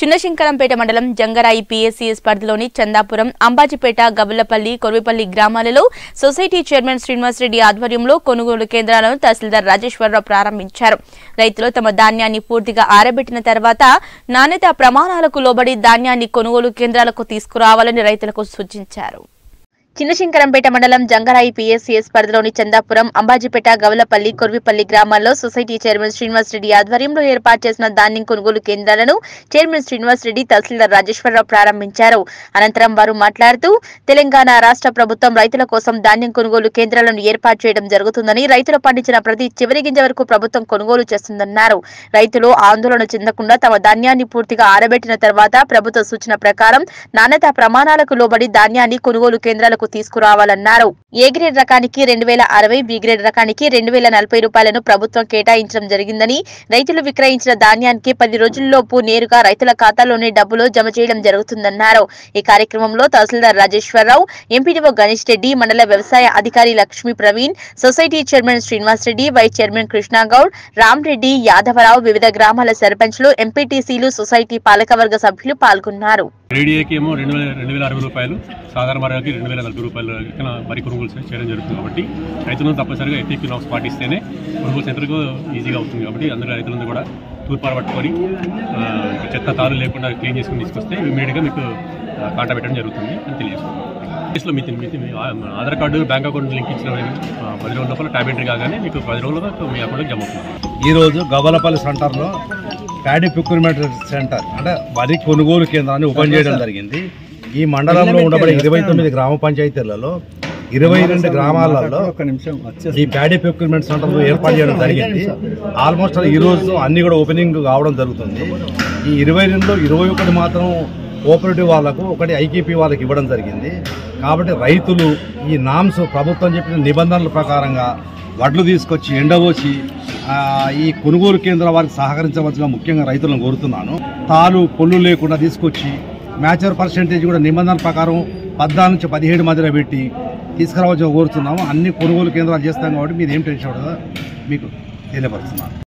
చిన్నశంకరంపేట మండలం జంగరాయి పిఎస్సిఎస్ పరిధిలోని చందాపురం అంబాజీపేట గబులపల్లి కొర్విపల్లి గ్రామాలలో సొసైటీ చైర్మన్ శ్రీనివాసరెడ్డి ఆధ్వర్యంలో కొనుగోలు కేంద్రాలను తహసీల్దార్ రాజేశ్వరరావు ప్రారంభించారు రైతులు తమ ధాన్యాన్ని పూర్తిగా ఆరబెట్టిన తర్వాత నాణ్యత ప్రమాణాలకు లోబడి ధాన్యాన్ని కొనుగోలు కేంద్రాలకు తీసుకురావాలని రైతులకు సూచించారు చిన్నశంకరంపేట మండలం జంగరాయి పిఎస్సిఎస్ పరిధిలోని చందాపురం అంబాజీపేట గవలపల్లి కొర్విపల్లి గ్రామాల్లో సొసైటీ చైర్మన్ శ్రీనివాస్ రెడ్డి ఆధ్వర్యంలో ఏర్పాటు చేసిన ధాన్యం కొనుగోలు కేంద్రాలను చైర్మన్ శ్రీనివాస్ రెడ్డి తహసీల్దార్ రాజేశ్వరరావు ప్రారంభించారు అనంతరం వారు మాట్లాడుతూ తెలంగాణ రాష్ట్ర ప్రభుత్వం రైతుల కోసం ధాన్యం కొనుగోలు కేంద్రాలను ఏర్పాటు చేయడం జరుగుతుందని రైతులు పండించిన ప్రతి చివరి గింజ వరకు ప్రభుత్వం కొనుగోలు చేస్తుందన్నారు రైతులు ఆందోళన చెందకుండా తమ ధాన్యాన్ని పూర్తిగా ఆరబెట్టిన తర్వాత ప్రభుత్వ సూచన ప్రకారం నాణ్యత ప్రమాణాలకు లోబడి ధాన్యాన్ని కొనుగోలు కేంద్రాలకు తీసుకురావాలన్నారు ఏ గ్రేడ్ రకానికి రెండు వేల అరవై బి గ్రేడ్ రకానికి రెండు వేల నలభై రూపాయలను ప్రభుత్వం కేటాయించడం జరిగిందని రైతులు విక్రయించిన ధాన్యానికి పది రోజుల్లోపు నేరుగా రైతుల ఖాతాలోనే డబ్బులు జమ చేయడం జరుగుతుందన్నారు ఈ కార్యక్రమంలో తహసీల్దార్ రాజేశ్వరరావు ఎంపీడీఓ గణేష్ రెడ్డి మండల వ్యవసాయ అధికారి Lakshmi Praveen society chairman Srinivas Reddy vice chairman Krishnagoud Ram Reddy Yadavarao వివిధ గ్రామాల సర్పంచ్లు ఎంపీటీసీలు సొసైటీ పాలకవర్గ సభ్యులు పాల్గొన్నారు రేడియోకి ఏమో రెండు వేల రెండు వేల అరవై రూపాయలు సాధారణ మరొకకి రెండు వేల నలభై రూపాయలు లెక్కన వరి కొనుగోలు చేయడం జరుగుతుంది కాబట్టి రైతులను తప్పనిసరిగా ఎఫ్ఏక్యూ నామ్స్ పాటిస్తేనే కొనుగోలు సెంటర్కు ఈజీగా అవుతుంది కాబట్టి అందరూ రైతులందరూ కూడా తూర్పార పట్టుకొని ఆ, చెత్త తారు లేకుండా క్లీన్ చేసుకుని తీసుకొస్తే ఇమీడియట్గా మీకు ఆ, కాంటా పెట్టడం జరుగుతుంది అని తెలియజేస్తున్నాం కేసులో మీ మీ మీ ఆ- Aadhaar card bank account link ఇచ్చిన ఆ, పది రోజుల లోపల ట్యాబ్ ఎంట్రీ కాగానే మీకు పది రోజుల్లో మీ అకౌంట్కి జమ అవుతుంది ఈరోజు గవ్వలపల్లి సెంటర్లో ప్యాడీ ప్రొక్యూర్మెంట్ సెంటర్ అంటే వరి కొనుగోలు కేంద్రాన్ని ఓపెన్ చేయడం జరిగింది ఈ మండలంలో ఉండబడే ఇరవై తొమ్మిది గ్రామ పంచాయతీలలో ఇరవై రెండు గ్రామాలలో ఈ ప్యాడీ ప్రొక్యూర్మెంట్ సెంటర్ ఏర్పాటు చేయడం జరిగింది ఆల్మోస్ట్ ఈ రోజు అన్ని కూడా ఓపెనింగ్ కావడం జరుగుతుంది ఈ ఇరవై రెండులో ఇరవై ఒకటి మాత్రం కోఆపరేటివ్ వాళ్ళకు ఒకటి ఐకేపీ వాళ్ళకి ఇవ్వడం జరిగింది కాబట్టి రైతులు ఈ నామ్స్ ప్రభుత్వం చెప్పిన నిబంధనల ప్రకారంగా వడ్లు తీసుకొచ్చి ఎండవోచి ఆ, ఈ కొనుగోలు కేంద్రం వారికి సహకరించవలసిన ముఖ్యంగా రైతులను కోరుతున్నాను తాలు పొల్లు లేకుండా తీసుకొచ్చి మ్యాచర్ పర్సెంటేజ్ కూడా నిబంధనల ప్రకారం పద్నాలుగు నుంచి పదిహేడు మధ్యలో పెట్టి తీసుకురావాల్సిన కోరుతున్నాము అన్ని కొనుగోలు కేంద్రాలు చేస్తాం కాబట్టి మీరు ఏం టెన్షన్ పడదో మీకు తెలియపరుస్తున్నాను